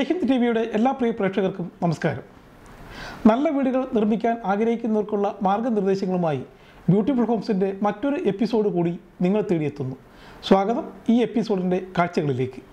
Jaihind T വിയുടെ എല്ലാ പ്രിയ പ്രേക്ഷകർക്കും നമസ്കാരം നല്ല വീടുകൾ നിർമ്മിക്കാൻ ആഗ്രഹിക്കുന്നവർക്കുള്ള മാർഗനിർദ്ദേശങ്ങളുമായി ബ്യൂട്ടിഫുൾ ഹോംസിൻ്റെ മറ്റൊരു എപ്പിസോഡ് കൂടി നിങ്ങൾ തേടിയെത്തുന്നു സ്വാഗതം ഈ എപ്പിസോഡിൻ്റെ കാഴ്ചകളിലേക്ക്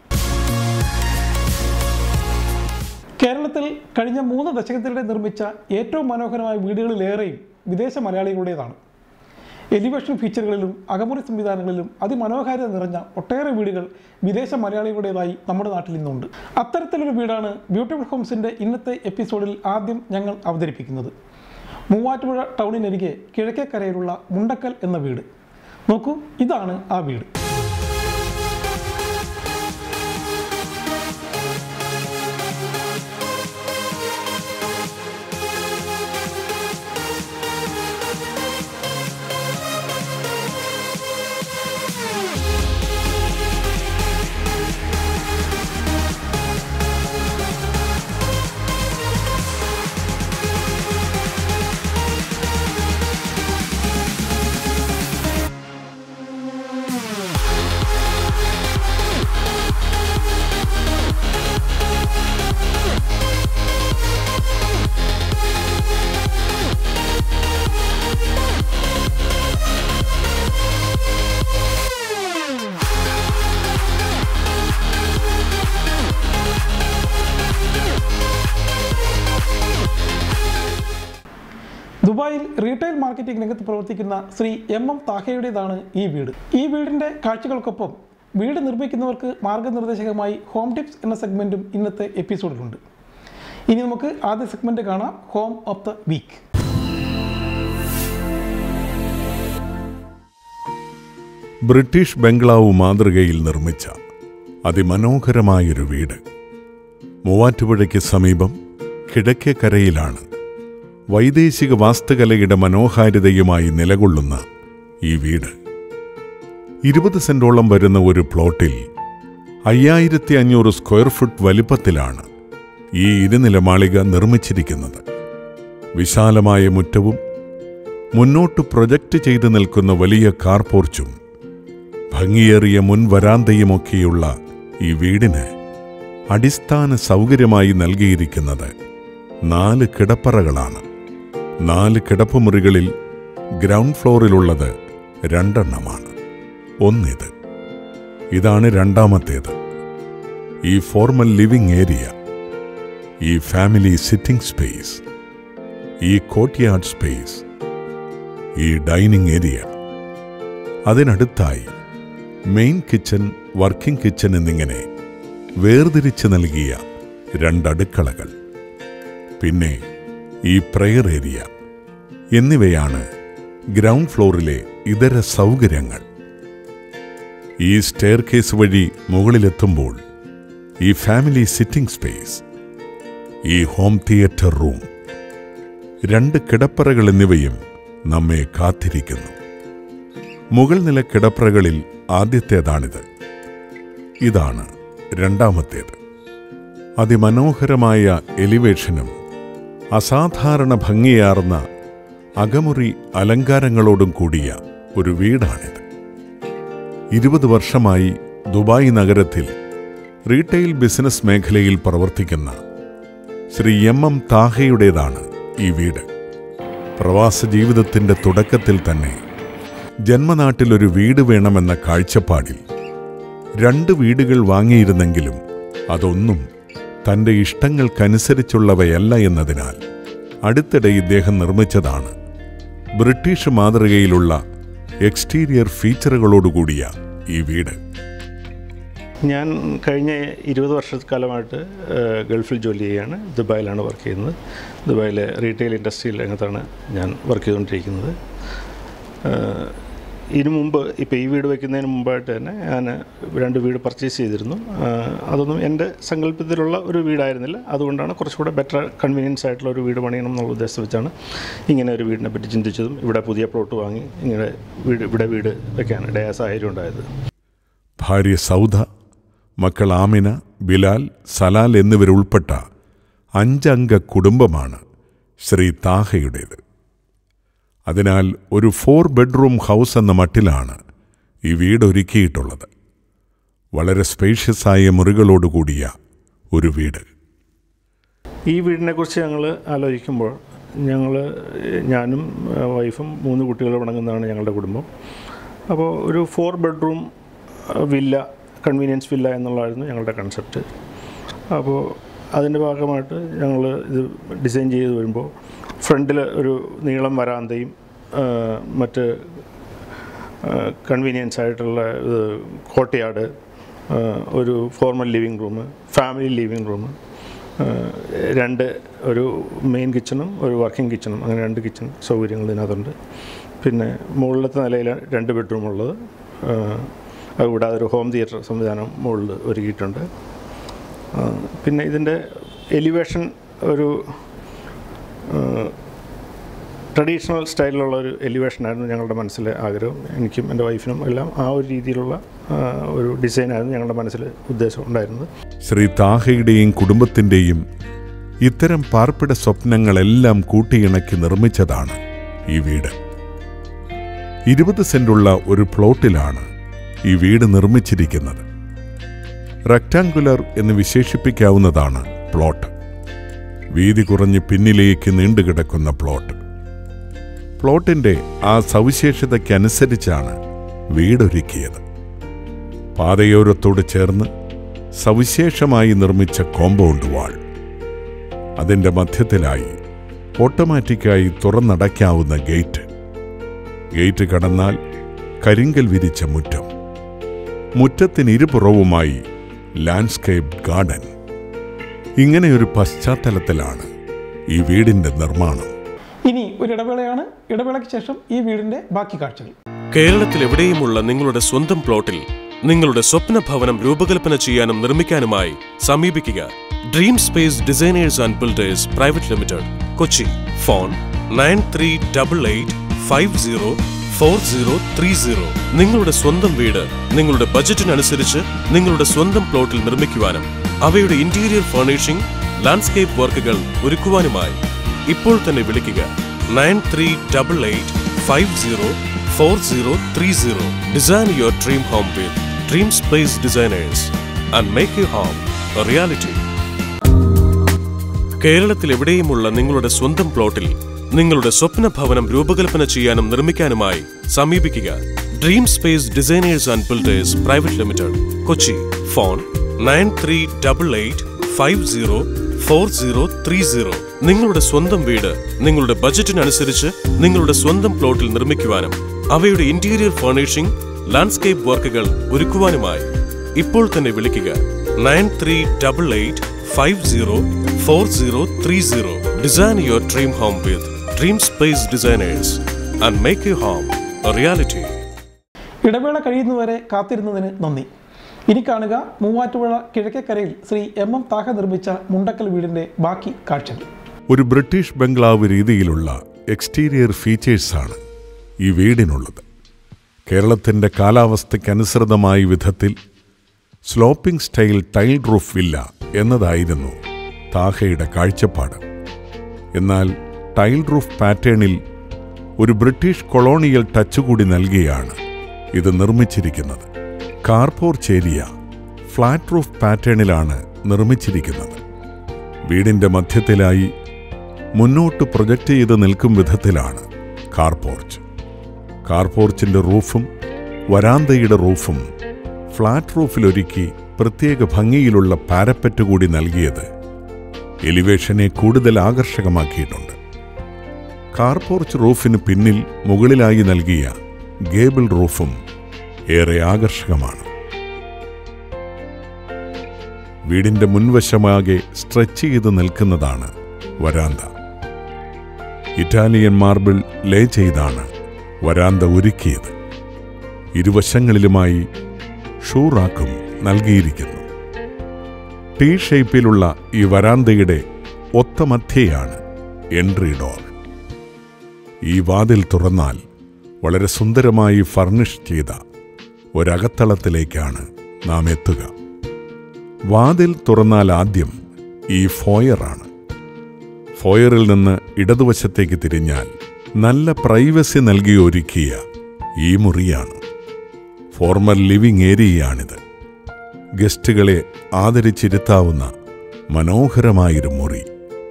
കേരളത്തിൽ കഴിഞ്ഞ മൂന്ന് ദശകത്തിനിടെ നിർമ്മിച്ച ഏറ്റവും മനോഹരമായ വീടുകളിലേറെയും വിദേശ മലയാളികളുടേതാണ് എലിവേഷൻ ഫീച്ചറുകളിലും അകമുറി സംവിധാനങ്ങളിലും അതിമനോഹാരിത നിറഞ്ഞ ഒട്ടേറെ വീടുകൾ വിദേശ മലയാളികളുടേതായി നമ്മുടെ നാട്ടിൽ ഇന്നുണ്ട് അത്തരത്തിലൊരു വീടാണ് ബ്യൂട്ടിഫുൾ ഹോംസിൻ്റെ ഇന്നത്തെ എപ്പിസോഡിൽ ആദ്യം ഞങ്ങൾ അവതരിപ്പിക്കുന്നത് മൂവാറ്റുപുഴ ടൗണിനരികെ കിഴക്കേക്കരയിലുള്ള മുണ്ടക്കൽ എന്ന വീട് നോക്കൂ ഇതാണ് ആ വീട് ദുബായിൽ റീറ്റെയിൽ മാർക്കറ്റിംഗ് രംഗത്ത് പ്രവർത്തിക്കുന്ന ശ്രീ എം എം താഹയുടേതാണ് ഈ വീട് ഈ വീടിൻ്റെ കാഴ്ചകൾക്കൊപ്പം വീട് നിർമ്മിക്കുന്നവർക്ക് മാർഗനിർദ്ദേശകമായി ഹോം ടിപ്സ് എന്ന സെഗ്മെൻറ്റും ഇന്നത്തെ എപ്പിസോഡിലുണ്ട് ഇനി നമുക്ക് ആദ്യ സെഗ്മെൻറ്റ് കാണാം home of the week British bungalow മാതൃകയിൽ നിർമ്മിച്ച അതിമനോഹരമായൊരു വീട് മൂവാറ്റുപുഴയ്ക്ക് സമീപം കിഴക്കേക്കരയിലാണ് വൈദേശിക വാസ്തുകലയുടെ മനോഹാരിതയുമായി നിലകൊള്ളുന്ന ഈ വീട് ഇരുപത് സെന്റോളം വരുന്ന ഒരു പ്ലോട്ടിൽ അയ്യായിരത്തി അഞ്ഞൂറ് സ്ക്വയർ ഫുട്ട് വലിപ്പത്തിലാണ് ഈ ഇരുനില മാളിക നിർമ്മിച്ചിരിക്കുന്നത് വിശാലമായ മുറ്റവും മുന്നോട്ട് പ്രൊജക്റ്റ് ചെയ്തു നിൽക്കുന്ന വലിയ കാർ പോർച്ചും ഭംഗിയേറിയ മുൻവരാന്തയുമൊക്കെയുള്ള ഈ വീടിന് അടിസ്ഥാന സൗകര്യമായി നൽകിയിരിക്കുന്നത് നാല് കിടപ്പറകളാണ് നാല് കിടപ്പുമുറികളിൽ ഗ്രൗണ്ട് ഫ്ലോറിലുള്ളത് രണ്ടെണ്ണമാണ് ഒന്നിത് ഇതാണ് രണ്ടാമത്തേത് ഈ ഫോർമൽ ലിവിംഗ് ഏരിയ ഈ ഫാമിലി സിറ്റിംഗ് സ്പേസ് ഈ കോർട്ട്യാർഡ് സ്പേസ് ഈ ഡൈനിങ് ഏരിയ അതിനടുത്തായി മെയിൻ കിച്ചൺ വർക്കിംഗ് കിച്ചൺ എന്നിങ്ങനെ വേർതിരിച്ച് നൽകിയ രണ്ടടുക്കളകൾ പിന്നെ ഈ പ്രയർ ഏരിയ എന്നിവയാണ് ഗ്രൗണ്ട് ഫ്ലോറിലെ ഇതര സൗകര്യങ്ങൾ ഈ സ്റ്റെയർ കേസ് വഴി മുകളിലെത്തുമ്പോൾ ഈ ഫാമിലി സിറ്റിംഗ് സ്പേസ് ഈ ഹോം തിയേറ്റർ റൂം രണ്ട് കിടപ്പറകൾ എന്നിവയും നമ്മെ കാത്തിരിക്കുന്നു മുകൾ നില കിടപ്പറകളിൽ ആദ്യത്തേതാണിത് ഇതാണ് രണ്ടാമത്തേത് അതിമനോഹരമായ എലിവേഷനും അസാധാരണ ഭംഗിയാർന്ന അകമുറി അലങ്കാരങ്ങളോടും കൂടിയ ഒരു വീടാണിത് ഇരുപത് വർഷമായി ദുബായ് നഗരത്തിൽ റീറ്റെയിൽ ബിസിനസ് മേഖലയിൽ പ്രവർത്തിക്കുന്ന ശ്രീ എം എം താഹയുടേതാണ് ഈ വീട് പ്രവാസ ജീവിതത്തിന്റെ തുടക്കത്തിൽ തന്നെ ജന്മനാട്ടിൽ ഒരു വീട് വേണമെന്ന കാഴ്ചപ്പാടിൽ രണ്ട് വീടുകൾ വാങ്ങിയിരുന്നെങ്കിലും അതൊന്നും തന്റെ ഇഷ്ടങ്ങൾക്കനുസരിച്ചുള്ളവയല്ല എന്നതിനാൽ അടുത്തിടെ ഇദ്ദേഹം നിർമ്മിച്ചതാണ് ബ്രിട്ടീഷ് മാതൃകയിലുള്ള എക്സ്റ്റീരിയർ ഫീച്ചറുകളോടുകൂടിയ ഈ വീട് ഞാൻ കഴിഞ്ഞ ഇരുപത് വർഷക്കാലമായിട്ട് ഏഹ്, ഗൾഫിൽ ജോലി ചെയ്യുകയാണ് ദുബായിലാണ് വർക്ക് ചെയ്യുന്നത് ദുബായിലെ റീറ്റെയിൽ ഇൻഡസ്ട്രിയിൽ രംഗത്താണ് ഞാൻ വർക്ക് ചെയ്തുകൊണ്ടിരിക്കുന്നത് ഏഹ്, ഇതിനു മുമ്പ് ഇപ്പോൾ ഈ വീട് വയ്ക്കുന്നതിന് മുമ്പായിട്ട് തന്നെ ഞാൻ രണ്ട് വീട് പർച്ചേസ് ചെയ്തിരുന്നു ഏഹ്, അതൊന്നും എൻ്റെ സങ്കല്പത്തിലുള്ള ഒരു വീടായിരുന്നില്ല അതുകൊണ്ടാണ് കുറച്ചുകൂടെ ബെറ്റർ കൺവീനിയൻസ് ആയിട്ടുള്ള ഒരു വീട് പണിയണം എന്നുള്ള ഉദ്ദേശം വെച്ചാണ് ഇങ്ങനെ ഒരു വീടിനെ പറ്റി ചിന്തിച്ചതും ഇവിടെ പുതിയ പ്ലോട്ട് വാങ്ങി ഇങ്ങനെ വീട് ഇവിടെ വീട് വയ്ക്കാൻ ഇടയായ സാഹചര്യം ഉണ്ടായത് ഭാര്യ സൗധ മക്കൾ ആമിന ബിലാൽ സലാൽ എന്നിവരുൾപ്പെട്ട അഞ്ചംഗ കുടുംബമാണ് ശ്രീ താഹയുടേത് അതിനാൽ ഒരു ഫോർ ബെഡ്റൂം ഹൗസ് എന്ന മട്ടിലാണ് ഈ വീട് ഒരുക്കിയിട്ടുള്ളത് വളരെ സ്പേഷ്യസായ മുറികളോടുകൂടിയ ഒരു വീട് ഈ വീടിനെക്കുറിച്ച് ഞങ്ങൾ ആലോചിക്കുമ്പോൾ ഞങ്ങൾ ഞാനും ആ, വൈഫും മൂന്ന് കുട്ടികളും അടങ്ങുന്നതാണ് ഞങ്ങളുടെ കുടുംബം അപ്പോൾ ഒരു four bedroom villa convenience villa എന്നുള്ളതായിരുന്നു ഞങ്ങളുടെ കൺസെപ്റ്റ് അപ്പോൾ അതിൻ്റെ ഭാഗമായിട്ട് ഞങ്ങൾ ഇത് ഡിസൈൻ ചെയ്ത് വരുമ്പോൾ ഫ്രണ്ടിൽ ഒരു നീളം വരാന്തയും ആ, മറ്റ് കൺവീനിയൻസ് ആയിട്ടുള്ള ഇത് കോട്ടയാട് ആ, ഒരു formal living room family living room രണ്ട് ഒരു മെയിൻ കിച്ചണും ഒരു വർക്കിംഗ് കിച്ചണും അങ്ങനെ രണ്ട് കിച്ചൺ സൗകര്യങ്ങൾ ഇതിനകത്തുണ്ട് പിന്നെ മുകളിലത്തെ നിലയിൽ രണ്ട് ബെഡ്റൂം ഉള്ളത് ആ, അതുകൂടാതെ ഒരു ഹോം തിയേറ്റർ സംവിധാനം മുകളിൽ ഒരുക്കിയിട്ടുണ്ട് ആ, പിന്നെ ഇതിൻ്റെ എലിവേഷൻ ഒരു ട്രഡീഷണൽ സ്റ്റൈലിലുള്ള ഒരു എലിവേഷനായിരുന്നു ഞങ്ങളുടെ മനസ്സിലെ ആഗ്രഹം എനിക്കും എൻ്റെ വൈഫിനും എല്ലാം ആ ഒരു രീതിയിലുള്ള ആ, ഒരു ഡിസൈനായിരുന്നു ഞങ്ങളുടെ മനസ്സിൽ ഉദ്ദേശം ഉണ്ടായിരുന്നത് ശ്രീ താഹയുടെയും കുടുംബത്തിൻ്റെയും ഇത്തരം പാർപ്പിട സ്വപ്നങ്ങളെല്ലാം കൂട്ടിയിണക്കി നിർമ്മിച്ചതാണ് ഈ വീട് ഇരുപത് സെന്റുള്ള ഒരു പ്ലോട്ടിലാണ് ഈ വീട് നിർമ്മിച്ചിരിക്കുന്നത് റെക്ടാങ്കുലർ എന്ന് വിശേഷിപ്പിക്കാവുന്നതാണ് പ്ലോട്ട് വീതി കുറഞ്ഞ് പിന്നിലേക്ക് നീണ്ടുകിടക്കുന്ന പ്ലോട്ട് പ്ലോട്ടിന്റെ ആ സവിശേഷതയ്ക്കനുസരിച്ചാണ് വീടൊരുക്കിയത് പാതയോരത്തോട് ചേർന്ന് സവിശേഷമായി നിർമ്മിച്ച കോമ്പൗണ്ട് വാൾ അതിന്റെ മധ്യത്തിലായി ഓട്ടോമാറ്റിക്കായി തുറന്നടയ്ക്കാവുന്ന ഗേറ്റ് ഗേറ്റ് കടന്നാൽ കരിങ്കൽ വിരിച്ച മുറ്റം മുറ്റത്തിന് ഇരുപുറവുമായി ലാൻഡ്സ്കേപ്പ് ഗാർഡൻ ഇങ്ങനെയൊരു പശ്ചാത്തലത്തിലാണ് ഈ വീടിന്റെ നിർമ്മാണം ഇനി ഒരു ഇടവേളയാണ് ഇടവേളയ്ക്ക് ശേഷം ഈ വീടിന്റെ ബാക്കി കാഴ്ചകൾ കേരളത്തിൽ എവിടെയുമുള്ള നിങ്ങളുടെ സ്വന്തം പ്ലോട്ടിൽ നിങ്ങളുടെ സ്വപ്ന ഭവനം രൂപകൽപ്പന ചെയ്യാനും നിർമ്മിക്കാനുമായി സമീപിക്കുക dream space designers and builders private limited Kochi phone nine three double eight five zero four zero three zero നിങ്ങളുടെ സ്വന്തം വീട് നിങ്ങളുടെ ബജറ്റിനനുസരിച്ച് നിങ്ങളുടെ സ്വന്തം പ്ലോട്ടിൽ നിർമ്മിക്കുവാനും അവയുടെ ഇന്റീരിയർ ഫർണിഷിംഗ് ലാൻഡ്സ്കേപ്പ് വർക്കുകൾ ഒരുക്കുവാനുമായി ഇപ്പോൾ തന്നെ വിളിക്കുക nine three double eight five zero four zero three zero design your dream home with dreams place designers and make you home reality കേരളത്തിൽ എവിടെയുമുള്ള നിങ്ങളുടെ സ്വന്തം പ്ലോട്ടിൽ നിങ്ങളുടെ സ്വപ്ന ഭവനം രൂപകൽപ്പന ചെയ്യാനും നിർമ്മിക്കാനുമായി സമീപിക്കുക dream space designers and builders private limited Kochi phone nine three double eight five zero four zero three zero നിങ്ങളുടെ സ്വന്തം വീട് നിങ്ങളുടെ ബജറ്റിനനുസരിച്ച് നിങ്ങളുടെ സ്വന്തം പ്ലോട്ടിൽ നിർമ്മിക്കുവാനും അവയുടെ ഇന്റീരിയർ ഫർണിഷിംഗ് ലാൻഡ്സ്കേപ്പ് വർക്കുകൾ ഒരുക്കുവാനുമായി ഇപ്പോൾ തന്നെ വിളിക്കുക nine three double eight five zero four zero three zero design your dream home with dream space designers and make you home reality ഇടവേള കഴിയുന്നവരെ കാത്തിരുന്നതിന് നന്ദി ഇനി കാണുക മൂവാറ്റുപുഴ കിഴക്കേക്കരയിൽ ശ്രീ എം എം താഹ നിർമ്മിച്ച മുണ്ടക്കൽ വീടിന്റെ ബാക്കി കാഴ്ചകൾ ഒരു ബ്രിട്ടീഷ് ബംഗ്ലാവ് രീതിയിലുള്ള എക്സ്റ്റീരിയർ ഫീച്ചേഴ്സാണ് ഈ വീടിനുള്ളത് കേരളത്തിൻ്റെ കാലാവസ്ഥയ്ക്കനുസൃതമായ വിധത്തിൽ sloping style tile roof villa എന്നതായിരുന്നു താഹയുടെ കാഴ്ചപ്പാട് എന്നാൽ ടൈൽ റൂഫ് പാറ്റേണിൽ ഒരു ബ്രിട്ടീഷ് കൊളോണിയൽ ടച്ച് കൂടി നൽകിയാണ് ഇത് നിർമ്മിച്ചിരിക്കുന്നത് കാർപോർച്ച് ഏരിയ ഫ്ലാറ്റ് റൂഫ് പാറ്റേണിലാണ് നിർമ്മിച്ചിരിക്കുന്നത് വീടിന്റെ മധ്യത്തിലായി മുന്നോട്ട് പ്രൊജക്റ്റ് ചെയ്ത് നിൽക്കും വിധത്തിലാണ് കാർപോർച്ച് കാർപോർച്ചിന്റെ റൂഫും വരാന്തയുടെ റൂഫും ഫ്ലാറ്റ് റൂഫിലൊരുക്കി പ്രത്യേക ഭംഗിയിലുള്ള പാരപ്പറ്റ് കൂടി നൽകിയത് എലിവേഷനെ കൂടുതൽ ആകർഷകമാക്കിയിട്ടുണ്ട് കാർപോർച്ച് റൂഫിന് പിന്നിൽ മുകളിലായി നൽകിയ ഗേബിൾ റൂഫും ഏറെ ആകർഷകമാണ് വീടിന്റെ മുൻവശമാകെ സ്ട്രെച്ച് ചെയ്ത് നിൽക്കുന്നതാണ് വരാന്ത ഇറ്റാലിയൻ മാർബിൾ ലേ ചെയ്താണ് വരാന്ത ഒരുക്കിയത് ഇരുവശങ്ങളിലുമായി ഷൂറാക്കും നൽകിയിരിക്കുന്നു ടി ഷേപ്പിലുള്ള ഈ വരാന്തയുടെ ഒത്ത മധ്യയാണ് എൻട്രി ഡോർ ഈ വാതിൽ തുറന്നാൽ വളരെ സുന്ദരമായി ഫർണിഷ് ചെയ്ത ഒരകത്തളത്തിലേക്കാണ് നാം എത്തുക വാതിൽ തുറന്നാൽ ആദ്യം ഈ ഫോയറാണ് ഫോയറിൽ നിന്ന് ഇടതുവശത്തേക്ക് തിരിഞ്ഞാൽ നല്ല പ്രൈവസി നൽകി ഒരുക്കിയ ഈ മുറിയാണ് ഫോർമൽ ലിവിംഗ് ഏരിയയാണിത് ഗസ്റ്റുകളെ ആദരിച്ചിരുത്താവുന്ന മനോഹരമായൊരു മുറി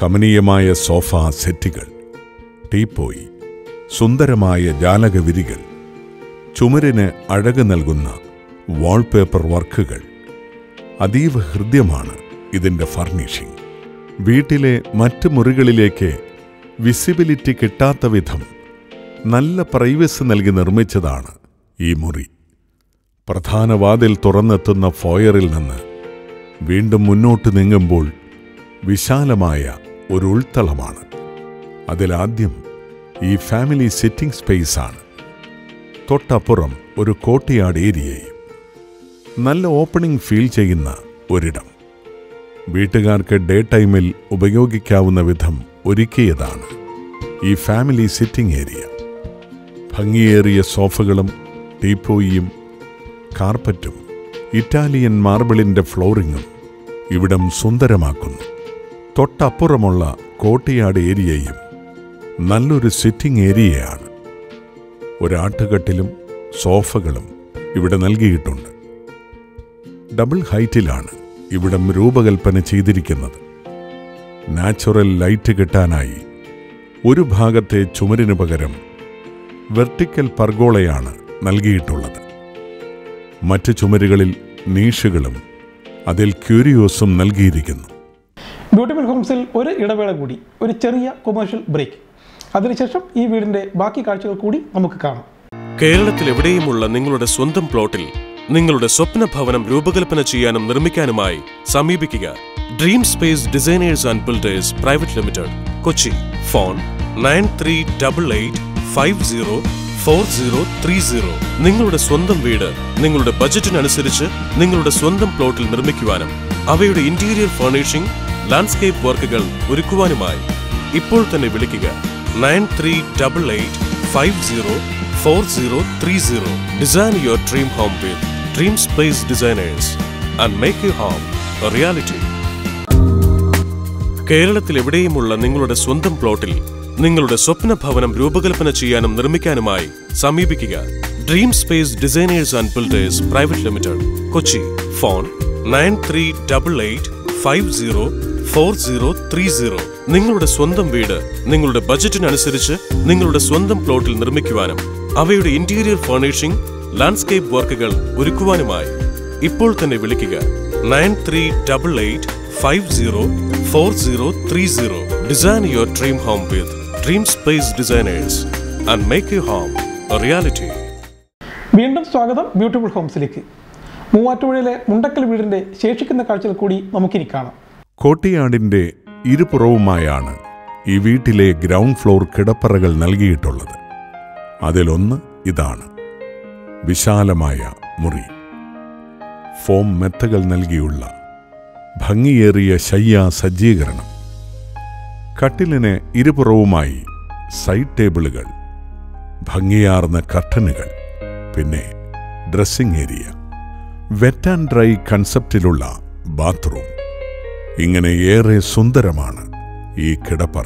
കമനീയമായ സോഫ സെറ്റുകൾ ടീപ്പോയി സുന്ദരമായ ജാലകവിരികൾ ചുമരിന് അഴക് നൽകുന്ന വാൾപേപ്പർ വർക്കുകൾ അതീവ ഹൃദ്യമാണ് ഇതിൻ്റെ ഫർണിഷിംഗ് വീട്ടിലെ മറ്റ് മുറികളിലേക്ക് വിസിബിലിറ്റി കിട്ടാത്ത വിധം നല്ല പ്രൈവസി നൽകി നിർമ്മിച്ചതാണ് ഈ മുറി പ്രധാന വാതിൽ തുറന്നെത്തുന്ന ഫോയറിൽ നിന്ന് വീണ്ടും മുന്നോട്ട് നീങ്ങുമ്പോൾ വിശാലമായ ഒരു ഉൾത്തളമാണ് അതിലാദ്യം ഈ ഫാമിലി സിറ്റിംഗ് സ്പേസാണ് തൊട്ടപ്പുറം ഒരു കോട്ടിയാട് ഏരിയയും നല്ല ഓപ്പണിംഗ് ഫീൽ ചെയ്യുന്ന ഒരിടം വീട്ടുകാർക്ക് ഡേ ടൈമിൽ ഉപയോഗിക്കാവുന്ന വിധം ഒരുക്കിയതാണ് ഈ ഫാമിലി സിറ്റിംഗ് ഏരിയ ഭംഗിയേറിയ സോഫകളും ടീപ്പോയിയും കാർപ്പറ്റും ഇറ്റാലിയൻ മാർബിളിന്റെ ഫ്ലോറിങ്ങും ഇവിടം സുന്ദരമാക്കുന്നു തൊട്ടപ്പുറമുള്ള കോട്ടിയാട് ഏരിയയും നല്ലൊരു സിറ്റിംഗ് ഏരിയയാണ് ഒരാട്ടുകട്ടിലും സോഫകളും ഇവിടെ നൽകിയിട്ടുണ്ട് ഡബിൾ ഹൈറ്റിലാണ് ഇവിടം രൂപകൽപ്പന ചെയ്തിരിക്കുന്നത് നാച്ചുറൽ ലൈറ്റ് കിട്ടാനായി ഒരു ഭാഗത്തെ ചുമരിനു പകരം വെർട്ടിക്കൽ പർഗോളയാണ് നൽകിയിട്ടുള്ളത് മറ്റ് ചുമരുകളിൽ നീഷുകളും അതിൽ ക്യൂരിയോസും നൽകിയിരിക്കുന്നു ബ്യൂട്ടിഫുൾ ഹോംസിൽ ഒരു ഇടവേള കൂടി ഒരു ചെറിയ കൊമേഴ്ഷ്യൽ ബ്രേക്ക് അതിനുശേഷം ഈ വീടിൻ്റെ ബാക്കി കാഴ്ചകൾ കൂടി നമുക്ക് കാണാം കേരളത്തിൽ എവിടെയുമുള്ള നിങ്ങളുടെ സ്വന്തം പ്ലോട്ടിൽ നിങ്ങളുടെ സ്വപ്ന ഭവനം രൂപകൽപ്പന ചെയ്യാനും നിർമ്മിക്കാനുമായി സമീപിക്കുക dream space designers and builders private limited Kochi phone nine three double eight five zero four zero three zero നിങ്ങളുടെ സ്വന്തം വീട് നിങ്ങളുടെ ബജറ്റിനനുസരിച്ച് നിങ്ങളുടെ സ്വന്തം പ്ലോട്ടിൽ നിർമ്മിക്കുവാനും അവയുടെ ഇന്റീരിയർ ഫർണിഷിംഗ് ലാൻഡ്സ്കേപ്പ് വർക്കുകൾ ഒരുക്കുവാനുമായി ഇപ്പോൾ തന്നെ വിളിക്കുക nine three double eight five zero four zero three zero design your dream home with dream space designers and make you home reality കേരളത്തിൽ എവിടെയുമുള്ള നിങ്ങളുടെ സ്വന്തം പ്ലോട്ടിൽ നിങ്ങളുടെ സ്വപ്ന ഭവനം രൂപകൽപ്പന ചെയ്യാനും നിർമ്മിക്കാനുമായി സമീപിക്കുക dream space designers and builders private limited Kochi phone nine three double eight five zero four zero three zero നിങ്ങളുടെ സ്വന്തം വീട് നിങ്ങളുടെ ബജറ്റിനനുസരിച്ച് നിങ്ങളുടെ സ്വന്തം പ്ലോട്ടിൽ നിർമ്മിക്കുവാനും അവയുടെ ഇന്റീരിയർ ഫർണിഷിംഗ് ലാൻഡ്സ്കേപ്പ് വർക്കുകൾ ഒരുക്കുവാനുമായി ഇപ്പോൾ തന്നെ വിളിക്കുക nine three double eight five zero four zero three zero design your dream home with dream space designers and make you home reality വീണ്ടും സ്വാഗതം ബ്യൂട്ടിഫുൾ ഹോംസിലേക്ക് മൂവാറ്റുപുഴയിലെ മുണ്ടക്കൽ വീടിൻ്റെ ശേഷിക്കുന്ന കാഴ്ചകൾ കൂടി നമുക്കിനി കാണാം കോട്ടിയാടിന്റെ ഇരുപുറവുമായാണ് ഈ വീട്ടിലെ ഗ്രൗണ്ട് ഫ്ലോർ കിടപ്പറകൾ നൽകിയിട്ടുള്ളത് അതിലൊന്ന് ഇതാണ് വിശാലമായ മുറി ഫോം മെത്തകൾ നൽകിയുള്ള ഭംഗിയേറിയ ശയ്യ സജ്ജീകരണം കട്ടിലിന് ഇരുപുറവുമായി സൈഡ് ടേബിളുകൾ ഭംഗിയാർന്ന കർട്ടനുകൾ പിന്നെ dressing area wet and dry കൺസെപ്റ്റിലുള്ള ബാത്റൂം ഇങ്ങനെ ഏറെ സുന്ദരമാണ് ഈ കിടപ്പറ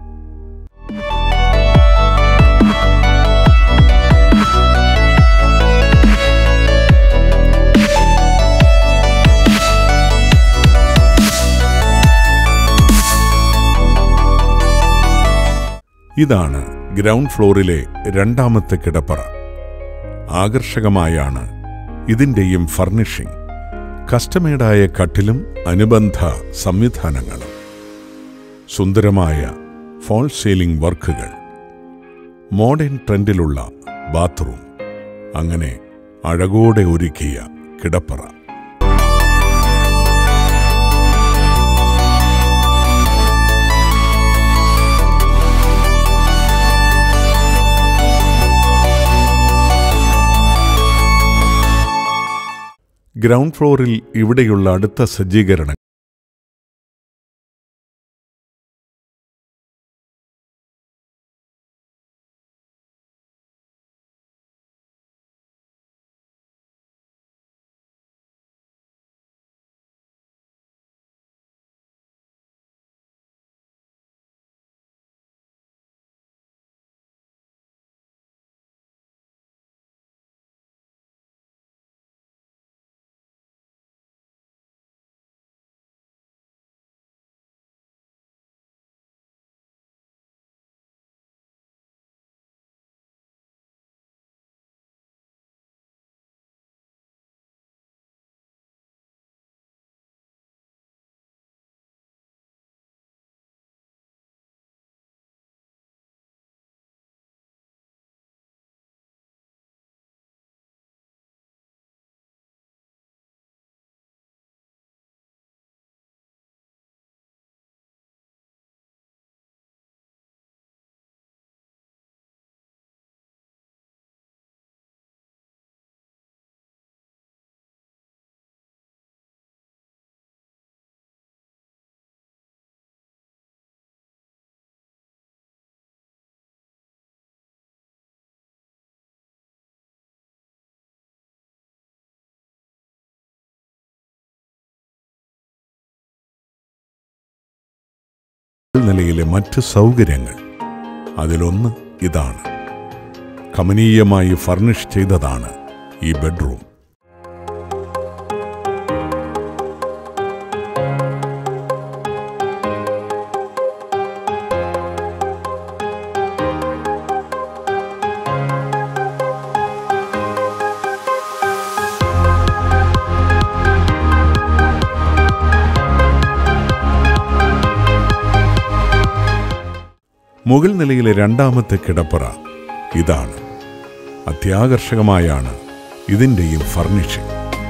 ഇതാണ് ഗ്രൗണ്ട് ഫ്ലോറിലെ രണ്ടാമത്തെ കിടപ്പറ ആകർഷകമായാണ് ഇതിൻ്റെയും ഫർണിഷിംഗ് കസ്റ്റമേഡായ കട്ടിലും അനുബന്ധ സംവിധാനങ്ങളും സുന്ദരമായ ഫോൾ സീലിംഗ് വർക്കുകൾ മോഡേൺ ട്രെൻഡിലുള്ള ബാത്റൂം അങ്ങനെ അഴകോടെ ഒരുക്കിയ കിടപ്പറ ഗ്രൗണ്ട് ഫ്ലോറിൽ ഇവിടെയുള്ള അടുത്ത സജ്ജീകരണം നിലയിലെ മറ്റ് സൗകര്യങ്ങൾ അതിലൊന്ന് ഇതാണ് കമനീയമായി ഫർണിഷ് ചെയ്തതാണ് ഈ ബെഡ്റൂം മുകൾ നിലയിലെ രണ്ടാമത്തെ കിടപ്പറ ഇതാണ് അത്യാകർഷകമായാണ് ഇതിൻ്റെയും ഫർണിഷിംഗ്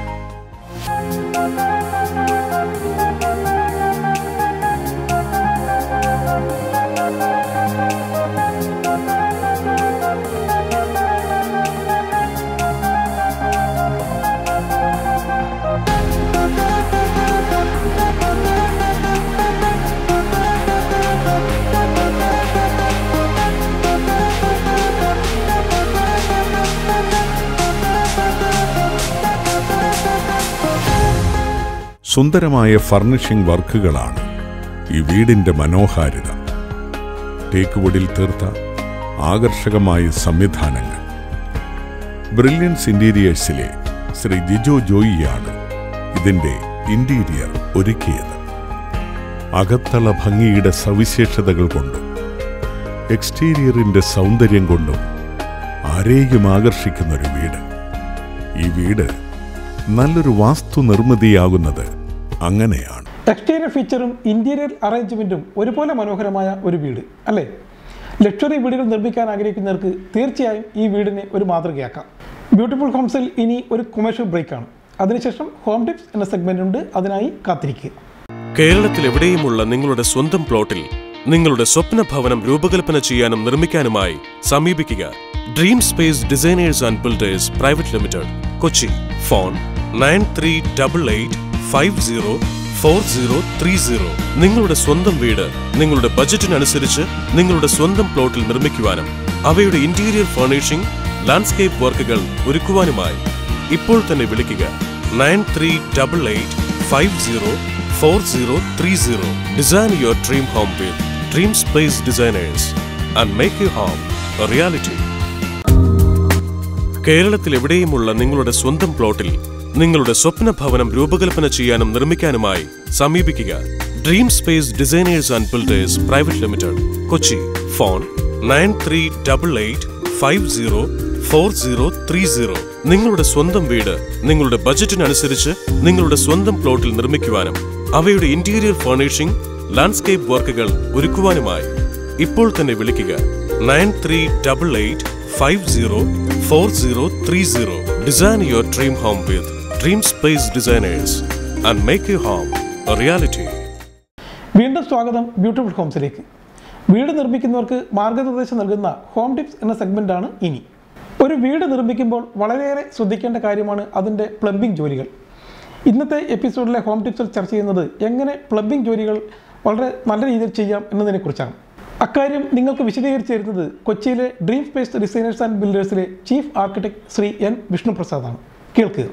സുന്ദരമായ ഫർണിഷിംഗ് വർക്കുകളാണ് ഈ വീടിന്റെ മനോഹാരിത ടേക്ക്വുഡിൽ തീർത്ത ആകർഷകമായ സംവിധാനങ്ങൾ ബ്രില്യൻസ് ഇന്റീരിയേഴ്സിലെ ശ്രീ ജിജോ ജോയിയാണ് ഇതിന്റെ ഇന്റീരിയർ ഒരുക്കിയത് അകത്തള ഭംഗിയുടെ സവിശേഷതകൾ കൊണ്ടും എക്സ്റ്റീരിയറിന്റെ സൗന്ദര്യം കൊണ്ടും ആരെയും ആകർഷിക്കുന്നൊരു വീട് ഈ വീട് നല്ലൊരു വാസ്തു നിർമ്മിതിയാകുന്നത് അങ്ങനെയാണ് എക്സ്റ്റീരിയർ ഫീച്ചറും ഇന്റീരിയർ അറേഞ്ച്മെന്റും ഒരുപോലെ മനോഹരമായ ഒരു വീട് അല്ലേ ലക്ഷറി വീടുകൾ നിർമ്മിക്കാൻ ആഗ്രഹിക്കുന്നവർക്ക് തീർച്ചയായും ഈ വീടിനെ ഒരു മാതൃകയാക്കാം ബ്യൂട്ടിഫുൾ ഹോംസിൽ ഇനി ഒരു കൊമേഴ്ഷ്യൽ ബ്രേക്കാണ് അതിനുശേഷം ഹോം ടിപ്സ് എന്ന സെഗ്മെന്റ് ഉണ്ട് അതിനായി കാത്തിരിക്കുക കേരളത്തിൽ എവിടെയുമുള്ള നിങ്ങളുടെ സ്വന്തം പ്ലോട്ടിൽ നിങ്ങളുടെ സ്വപ്ന ഭവനം രൂപകൽപ്പന ചെയ്യാനും നിർമ്മിക്കാനുമായി സമീപിക്കുക dream space designers and builders private limited Kochi phone nine three double eight five zero four zero three zero നിങ്ങളുടെ സ്വന്തം വീട് നിങ്ങളുടെ ബജറ്റിനനുസരിച്ച് നിങ്ങളുടെ സ്വന്തം പ്ലോട്ടിൽ നിർമ്മിക്കുവാനും അവയുടെ ഇന്റീരിയർ ഫർണിഷിംഗ് ലാൻഡ്സ്കേപ്പ് വർക്കുകൾ ഒരുക്കുവാനുമായി ഇപ്പോൾ തന്നെ വിളിക്കുക nine three double eight five zero four zero three zero design your dream home with dream space designers and make you home reality കേരളത്തിൽ എവിടെയുമുള്ള നിങ്ങളുടെ സ്വന്തം പ്ലോട്ടിൽ നിങ്ങളുടെ സ്വപ്ന ഭവനം രൂപകൽപ്പന ചെയ്യാനും നിർമ്മിക്കാനുമായി സമീപിക്കുക dream space designers and builders private limited Kochi phone nine three double eight five zero four zero three zero നിങ്ങളുടെ സ്വന്തം വീട് നിങ്ങളുടെ ബജറ്റിനനുസരിച്ച് നിങ്ങളുടെ സ്വന്തം പ്ലോട്ടിൽ നിർമ്മിക്കുവാനും അവയുടെ ഇന്റീരിയർ ഫർണിഷിംഗ് ലാൻഡ്സ്കേപ്പ് വർക്കുകൾ ഒരുക്കുവാനുമായി ഇപ്പോൾ തന്നെ വിളിക്കുക nine three double eight five zero four zero three zero design your dream home with dream space designers and make you home reality വീണ്ടും സ്വാഗതം ബ്യൂട്ടിഫുൾ ഹോംസിലേക്ക് വീട് നിർമ്മിക്കുന്നവർക്ക് മാർഗനിർദ്ദേശം നൽകുന്ന ഹോം ടിപ്സ് എന്ന സെഗ്മെന്റാണ് ഇനി ഒരു വീട് നിർമ്മിക്കുമ്പോൾ വളരെയേറെ ശ്രദ്ധിക്കേണ്ട കാര്യമാണ് അതിൻ്റെ പ്ലംബിംഗ് ജോലികൾ ഇന്നത്തെ എപ്പിസോഡിലെ ഹോം ടിപ്സിൽ ചർച്ച ചെയ്യുന്നത് എങ്ങനെ പ്ലംബിംഗ് ജോലികൾ വളരെ നല്ല രീതിയിൽ ചെയ്യാം എന്നതിനെക്കുറിച്ചാണ് അക്കാര്യം നിങ്ങൾക്ക് വിശദീകരിച്ചു തരുന്നത് കൊച്ചിയിലെ ഡ്രീം സ്പേസ് ഡിസൈനേഴ്സ് ആൻഡ് ബിൽഡേഴ്സിലെ ചീഫ് ആർക്കിടെക്ട് ശ്രീ എൻ വിഷ്ണുപ്രസാദാണ് കേൾക്കുക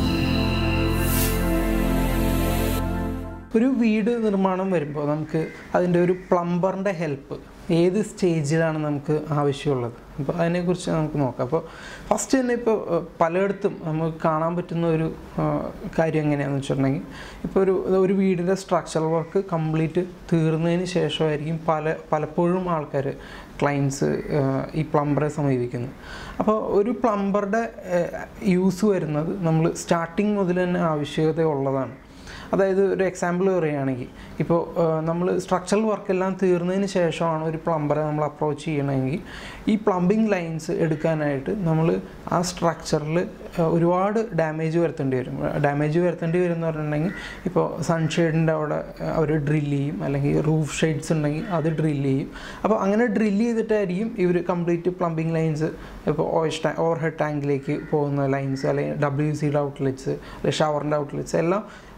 ഒരു വീട് നിർമ്മാണം വരുമ്പോൾ നമുക്ക് അതിൻ്റെ ഒരു പ്ലംബറിൻ്റെ ഹെൽപ്പ് ഏത് സ്റ്റേജിലാണ് നമുക്ക് ആവശ്യമുള്ളത് അപ്പോൾ അതിനെക്കുറിച്ച് നമുക്ക് നോക്കാം അപ്പോൾ ഫസ്റ്റ് തന്നെ ഇപ്പോൾ ഏഹ്, പലയിടത്തും നമുക്ക് കാണാൻ പറ്റുന്ന ഒരു ഏഹ്, കാര്യം എങ്ങനെയാണെന്ന് വെച്ചിട്ടുണ്ടെങ്കിൽ ഇപ്പോൾ ഒരു ഒരു വീടിൻ്റെ സ്ട്രക്ചറൽ വർക്ക് കംപ്ലീറ്റ് തീർന്നതിന് ശേഷമായിരിക്കും പല പലപ്പോഴും ആൾക്കാർ ക്ലയൻസ് ഈ പ്ലംബറെ സമീപിക്കുന്നത് അപ്പോൾ ഒരു പ്ലംബറുടെ യൂസ് വരുന്നത് നമ്മൾ സ്റ്റാർട്ടിങ് മുതൽ തന്നെ ആവശ്യകത ഉള്ളതാണ് അതായത് ഒരു എക്സാമ്പിൾ പറയുകയാണെങ്കിൽ ഇപ്പോൾ നമ്മൾ സ്ട്രക്ചറൽ വർക്കെല്ലാം തീർന്നതിന് ശേഷമാണ് ഒരു പ്ലംബറെ നമ്മൾ അപ്രോച്ച് ചെയ്യണമെങ്കിൽ ഈ പ്ലംബിംഗ് ലൈൻസ് എടുക്കാനായിട്ട് നമ്മൾ ആ സ്ട്രക്ചറിൽ ഒരുപാട് ഡാമേജ് വരുത്തേണ്ടി വരും ഡാമേജ് വരുത്തേണ്ടി വരും എന്ന് പറഞ്ഞിട്ടുണ്ടെങ്കിൽ ഇപ്പോൾ സൺഷെയ്ഡിൻ്റെ അവിടെ അവർ ഡ്രില്ല് ചെയ്യും അല്ലെങ്കിൽ റൂഫ് ഷെയ്ഡ്സ് ഉണ്ടെങ്കിൽ അത് ഡ്രില്ല് ചെയ്യും അപ്പോൾ അങ്ങനെ ഡ്രില്ല് ചെയ്തിട്ടായിരിക്കും ഇവർ കംപ്ലീറ്റ് പ്ലംബിംഗ് ലൈൻസ് ഇപ്പോൾ ഓയിസ് ഓവർ ഹെഡ് ടാങ്കിലേക്ക് പോകുന്ന ലൈൻസ് അല്ലെങ്കിൽ ഡബ്ല്യു സിയുടെ ഔട്ട്ലെറ്റ്സ് അല്ലെങ്കിൽ ഷവറിൻ്റെ ഔട്ട്ലെറ്റ്സ് എല്ലാം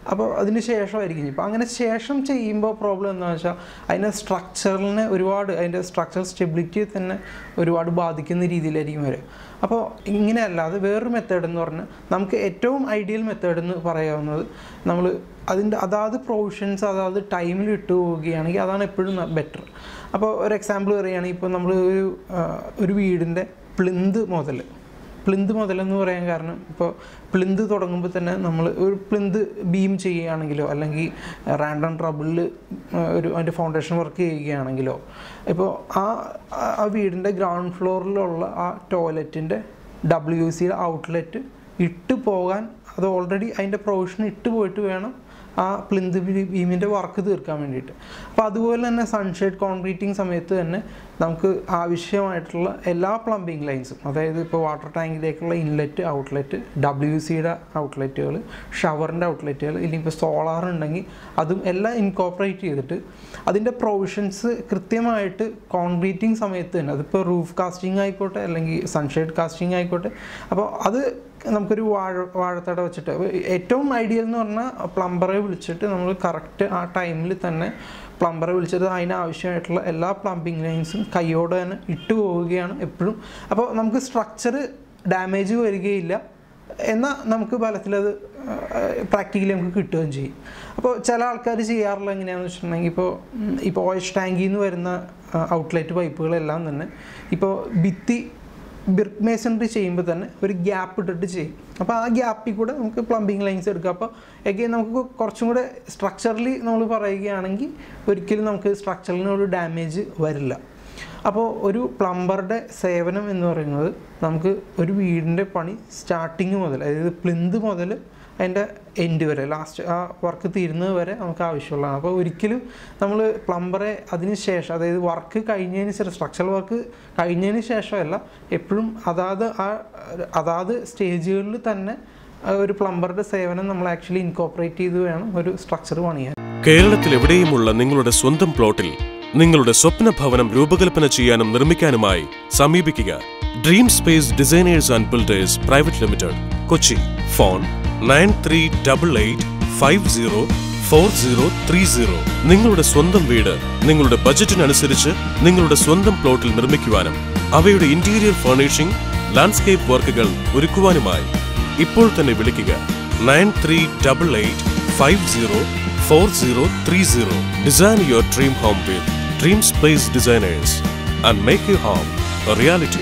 അപ്പോൾ അതിന് ശേഷമായിരിക്കും ഇപ്പോൾ അങ്ങനെ ശേഷം ചെയ്യുമ്പോൾ പ്രോബ്ലം എന്താണെന്ന് വെച്ചാൽ അതിൻ്റെ സ്ട്രക്ചറിനെ ഒരുപാട് അതിൻ്റെ സ്ട്രക്ചർ സ്റ്റെബിലിറ്റിയെ തന്നെ ഒരുപാട് ബാധിക്കുന്ന രീതിയിലായിരിക്കും വരിക അപ്പോൾ ഇങ്ങനെ അല്ലാതെ വേറൊരു മെത്തേഡ് എന്ന് പറഞ്ഞാൽ നമുക്ക് ഏറ്റവും ഐഡിയൽ മെത്തേഡ് എന്ന് പറയാവുന്നത് നമ്മൾ അതിൻ്റെ അതാത് പ്രൊവിഷൻസ് അതാത് ടൈമിൽ ഇട്ട് പോവുകയാണെങ്കിൽ അതാണ് എപ്പോഴും ബെറ്റർ അപ്പോൾ ഒരു എക്സാമ്പിൾ പറയുകയാണെങ്കിൽ ഇപ്പോൾ നമ്മൾ ഒരു ആ, ഒരു വീടിൻ്റെ പ്ലിന്ത് മുതൽ പ്ലിന്ത് മുതലെന്ന് പറയാൻ കാരണം ഇപ്പോൾ പ്ലിന്ത് തുടങ്ങുമ്പോൾ തന്നെ നമ്മൾ ഒരു പ്ലിന്ത് ബീം ചെയ്യുകയാണെങ്കിലോ അല്ലെങ്കിൽ റാൻഡം ട്രബിളിൽ ഒരു അതിൻ്റെ ഫൗണ്ടേഷൻ വർക്ക് ചെയ്യുകയാണെങ്കിലോ ഇപ്പോൾ ആ ആ- ആ വീടിൻ്റെ ഗ്രൗണ്ട് ഫ്ലോറിലുള്ള ആ ടോയ്ലറ്റിൻ്റെ ഡബ്ല്യു സിയുടെ ഔട്ട്ലെറ്റ് ഇട്ട് പോകാൻ അത് ഓൾറെഡി അതിൻ്റെ പ്രൊവിഷൻ ഇട്ട് പോയിട്ട് വേണം ആ പ്ലിന്ത് ബീമിൻ്റെ വർക്ക് തീർക്കാൻ വേണ്ടിയിട്ട് അപ്പോൾ അതുപോലെ തന്നെ സൺഷെയ്ഡ് കോൺക്രീറ്റിംഗ് സമയത്ത് തന്നെ നമുക്ക് ആവശ്യമായിട്ടുള്ള എല്ലാ പ്ലംബിംഗ് ലൈൻസും അതായത് ഇപ്പോൾ വാട്ടർ ടാങ്കിലേക്കുള്ള ഇൻലെറ്റ് ഔട്ട്ലെറ്റ് ഡബ്ല്യു സിയുടെ ഔട്ട്ലെറ്റുകൾ ഷവറിൻ്റെ ഔട്ട്ലെറ്റുകൾ ഇല്ലെങ്കിൽ ഇപ്പോൾ സോളാർ ഉണ്ടെങ്കിൽ അതും എല്ലാം ഇൻകോപ്പറേറ്റ് ചെയ്തിട്ട് അതിൻ്റെ പ്രൊവിഷൻസ് കൃത്യമായിട്ട് കോൺക്രീറ്റിംഗ് സമയത്ത് തന്നെ അതിപ്പോൾ റൂഫ് കാസ്റ്റിംഗ് ആയിക്കോട്ടെ അല്ലെങ്കിൽ സൺഷെയ്ഡ് കാസ്റ്റിംഗ് ആയിക്കോട്ടെ അപ്പോൾ അത് നമുക്കൊരു വാഴ വാഴത്തട വെച്ചിട്ട് അപ്പൊ ഏറ്റവും ഐഡിയൽ എന്ന് പറഞ്ഞാൽ പ്ലംബറെ വിളിച്ചിട്ട് നമ്മൾ കറക്റ്റ് ആ ടൈമിൽ തന്നെ പ്ലംബറെ വിളിച്ചിട്ട് അതിനാവശ്യമായിട്ടുള്ള എല്ലാ പ്ലംബിംഗ് ലൈൻസും കൈയോടെ തന്നെ ഇട്ട് പോവുകയാണ് എപ്പോഴും അപ്പോൾ നമുക്ക് സ്ട്രക്ചർ ഡാമേജ് വരികയില്ല എന്നാൽ നമുക്ക് ഫലത്തിലത് പ്രാക്ടിക്കലി നമുക്ക് കിട്ടുകയും ചെയ്യും അപ്പോൾ ചില ആൾക്കാർ ചെയ്യാറുള്ള എങ്ങനെയാണെന്ന് വെച്ചിട്ടുണ്ടെങ്കിൽ ഇപ്പോൾ ഉം, ഇപ്പോൾ ഓയിൽ ടാങ്കിൽ നിന്ന് വരുന്ന ഔട്ട്ലെറ്റ് പൈപ്പുകളെല്ലാം തന്നെ ഇപ്പോൾ ഭിത്തി ബിർക്ക് മേസൺറി ചെയ്യുമ്പോൾ തന്നെ ഒരു ഗ്യാപ്പ് ഇട്ടിട്ട് ചെയ്യും അപ്പോൾ ആ ഗ്യാപ്പിൽ കൂടെ നമുക്ക് പ്ലംബിംഗ് ലൈൻസ് എടുക്കാം അപ്പോൾ എഗെയിൻ നമുക്ക് കുറച്ചും കൂടെ സ്ട്രക്ചറലി നമ്മൾ പറയുകയാണെങ്കിൽ ഒരിക്കലും നമുക്ക് സ്ട്രക്ചറിന് ഒരു ഡാമേജ് വരില്ല അപ്പോൾ ഒരു പ്ലംബറുടെ സേവനം എന്ന് പറയുന്നത് നമുക്ക് ഒരു വീടിൻ്റെ പണി സ്റ്റാർട്ടിങ് മുതൽ അതായത് പ്ലിന്ത് മുതൽ അതിൻ്റെ എൻഡ് വരെ ലാസ്റ്റ് ആ വർക്ക് തീരുന്നത് വരെ നമുക്ക് ആവശ്യമുള്ളതാണ് അപ്പോൾ ഒരിക്കലും നമ്മൾ പ്ലംബറെ അതിന് ശേഷം അതായത് വർക്ക് കഴിഞ്ഞതിന് ശേഷം സ്ട്രക്ചറൽ വർക്ക് കഴിഞ്ഞതിന് ശേഷമല്ല എപ്പോഴും അതാത് ആ അതാത് സ്റ്റേജുകളിൽ തന്നെ ആ ഒരു പ്ലംബറുടെ സേവനം നമ്മൾ ആക്ച്വലി ഇൻകോപ്പറേറ്റ് ചെയ്ത് വേണം ഒരു സ്ട്രക്ചർ പണിയാൻ കേരളത്തിൽ എവിടെയുമുള്ള നിങ്ങളുടെ സ്വന്തം പ്ലോട്ടിൽ നിങ്ങളുടെ സ്വപ്ന ഭവനം രൂപകൽപ്പന ചെയ്യാനും നിർമ്മിക്കാനുമായി സമീപിക്കുക dream space designers and builders private limited Kochi phone nine three double eight five zero four zero three zero നിങ്ങളുടെ സ്വന്തം വീട് നിങ്ങളുടെ ബജറ്റിനനുസരിച്ച് നിങ്ങളുടെ സ്വന്തം പ്ലോട്ടിൽ നിർമ്മിക്കുവാനും അവയുടെ ഇന്റീരിയർ ഫർണിഷിംഗ് ലാൻഡ്സ്കേപ്പ് വർക്കുകൾ ഒരുക്കുവാനുമായി ഇപ്പോൾ തന്നെ വിളിക്കുക nine three double eight five zero four zero three zero design your dream home with dreams place designers and make you home reality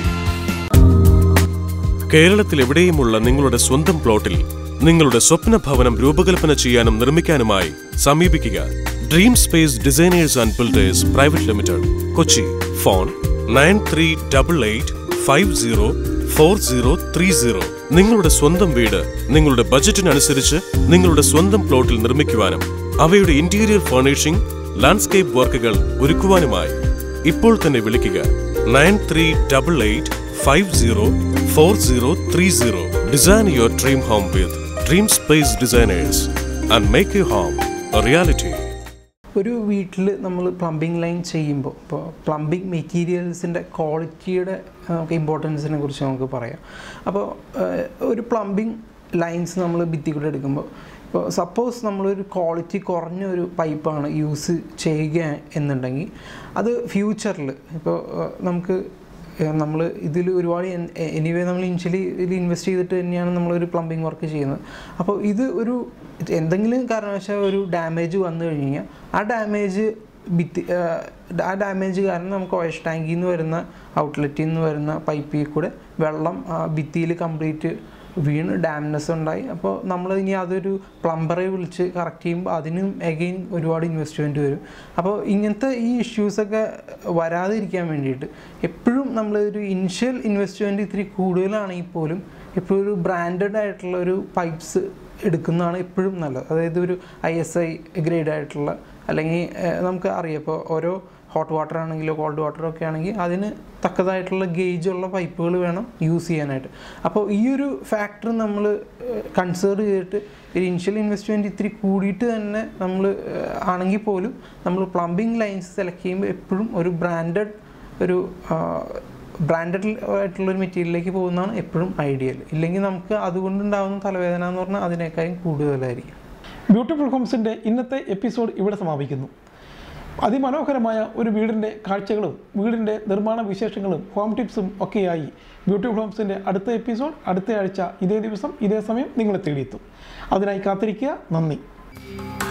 കേരളത്തിൽ എവിടെയുമുള്ള നിങ്ങളുടെ സ്വന്തം പ്ലോട്ടിൽ നിങ്ങളുടെ സ്വപ്ന ഭവനം രൂപകൽപ്പന ചെയ്യാനും നിർമ്മിക്കാനുമായി സമീപിക്കുക dream space designers and builders private limited Kochi phone nine three double eight five zero four zero three zero നിങ്ങളുടെ സ്വന്തം വീട് നിങ്ങളുടെ ബജറ്റിനനുസരിച്ച് നിങ്ങളുടെ സ്വന്തം പ്ലോട്ടിൽ നിർമ്മിക്കുവാനും അവയുടെ ഇന്റീരിയർ ഫർണിഷിംഗ് ലാൻഡ്സ്കേപ്പ് വർക്കുകൾ ഒരുക്കുവാനുമായി ഇപ്പോൾ തന്നെ വിളിക്കുക nine three double eight five zero four zero three zero design your dream home with dream space designers and make you home reality ഒരു വീട്ടിൽ നമ്മൾ പ്ലംബിംഗ് ലൈൻ ചെയ്യുമ്പോൾ ഇപ്പോൾ പ്ലംബിംഗ് മെറ്റീരിയൽസിൻ്റെ ക്വാളിറ്റിയുടെ നമുക്ക് ഇമ്പോർട്ടൻസിനെ കുറിച്ച് നമുക്ക് പറയാം അപ്പോൾ ഏഹ്, ഒരു പ്ലംബിംഗ് ലൈൻസ് നമ്മൾ ഭിത്തി കൂടെ എടുക്കുമ്പോൾ ഇപ്പോൾ സപ്പോസ് നമ്മളൊരു ക്വാളിറ്റി കുറഞ്ഞ ഒരു പൈപ്പാണ് യൂസ് ചെയ്യുക എന്നുണ്ടെങ്കിൽ അത് ഫ്യൂച്ചറിൽ ഇപ്പോൾ ഏഹ്, നമുക്ക് നമ്മൾ ഇതിൽ ഒരുപാട് എനിവേ നമ്മൾ ഇനിഷ്യലി ഇതിൽ ഇൻവെസ്റ്റ് ചെയ്തിട്ട് തന്നെയാണ് നമ്മളൊരു പ്ലംബിംഗ് വർക്ക് ചെയ്യുന്നത് അപ്പോൾ ഇത് ഒരു എന്തെങ്കിലും കാരണവശാൽ ഒരു ഡാമേജ് വന്നു കഴിഞ്ഞ് കഴിഞ്ഞാൽ ആ ഡാമേജ് ഭിത്തി ആ ഡാമേജ് കാരണം നമുക്ക് ഓയിൽ ടാങ്കിൽ നിന്ന് വരുന്ന ഔട്ട്ലെറ്റിൽ നിന്ന് വരുന്ന പൈപ്പിൽ കൂടെ വെള്ളം ആ ഭിത്തിയിൽ കംപ്ലീറ്റ് വീണ് ഡാംനെസ് ഉണ്ടായി അപ്പോൾ നമ്മൾ ഇനി അതൊരു പ്ലംബറെ വിളിച്ച് കറക്റ്റ് ചെയ്യുമ്പോൾ അതിനും എഗെയിൻ ഒരുപാട് ഇൻവെസ്റ്റ്മെൻറ്റ് വരും അപ്പോൾ ഇങ്ങനത്തെ ഈ ഇഷ്യൂസൊക്കെ വരാതിരിക്കാൻ വേണ്ടിയിട്ട് എപ്പോഴും നമ്മൾ ഒരു ഇനിഷ്യൽ ഇൻവെസ്റ്റ്മെൻറ്റ് ഇത്തിരി കൂടുതലാണെങ്കിൽ പോലും എപ്പോഴും ഒരു ബ്രാൻഡഡ് ആയിട്ടുള്ള ഒരു പൈപ്സ് എടുക്കുന്നതാണ് എപ്പോഴും നല്ലത് അതായത് ഒരു ഐ എസ് ഐ ഗ്രേഡ് ആയിട്ടുള്ള അല്ലെങ്കിൽ ഏഹ്, നമുക്ക് അറിയാം ഇപ്പോൾ ഓരോ ഹോട്ട് വാട്ടർ ആണെങ്കിലോ കോൾഡ് വാട്ടർ ഒക്കെ ആണെങ്കിൽ അതിന് തക്കതായിട്ടുള്ള ഗേജ് ഉള്ള പൈപ്പുകൾ വേണം യൂസ് ചെയ്യാനായിട്ട് അപ്പോൾ ഈ ഒരു ഫാക്ടർ നമ്മൾ കൺസിഡർ ചെയ്തിട്ട് ഒരു ഇനിഷ്യൽ ഇൻവെസ്റ്റ്മെൻറ്റ് ഇത്തിരി കൂടിയിട്ട് തന്നെ നമ്മൾ ആണെങ്കിൽ പോലും നമ്മൾ പ്ലംബിംഗ് ലൈൻസ് സെലക്ട് ചെയ്യുമ്പോൾ എപ്പോഴും ഒരു ബ്രാൻഡഡ് ഒരു ബ്രാൻഡഡ് ആയിട്ടുള്ള ഒരു മെറ്റീരിയലിലേക്ക് പോകുന്നതാണ് എപ്പോഴും ഐഡിയൽ ഇല്ലെങ്കിൽ നമുക്ക് അതുകൊണ്ടുണ്ടാകുന്ന തലവേദന എന്ന് പറഞ്ഞാൽ അതിനേക്കാളും കൂടുതലായിരിക്കും ബ്യൂട്ടിഫുൾ ഹോംസിൻ്റെ ഇന്നത്തെ എപ്പിസോഡ് ഇവിടെ സമാപിക്കുന്നു അതിമനോഹരമായ ഒരു വീടിൻ്റെ കാഴ്ചകളും വീടിൻ്റെ നിർമ്മാണ വിശേഷങ്ങളും ഹോം ടിപ്സും ഒക്കെയായി ബ്യൂട്ടിഫുൾ ഹോംസിൻ്റെ അടുത്ത എപ്പിസോഡ് അടുത്ത ആഴ്ച ഇതേ ദിവസം ഇതേ സമയം നിങ്ങളെ തേടിയെത്തും അതിനായി കാത്തിരിക്കുക നന്ദി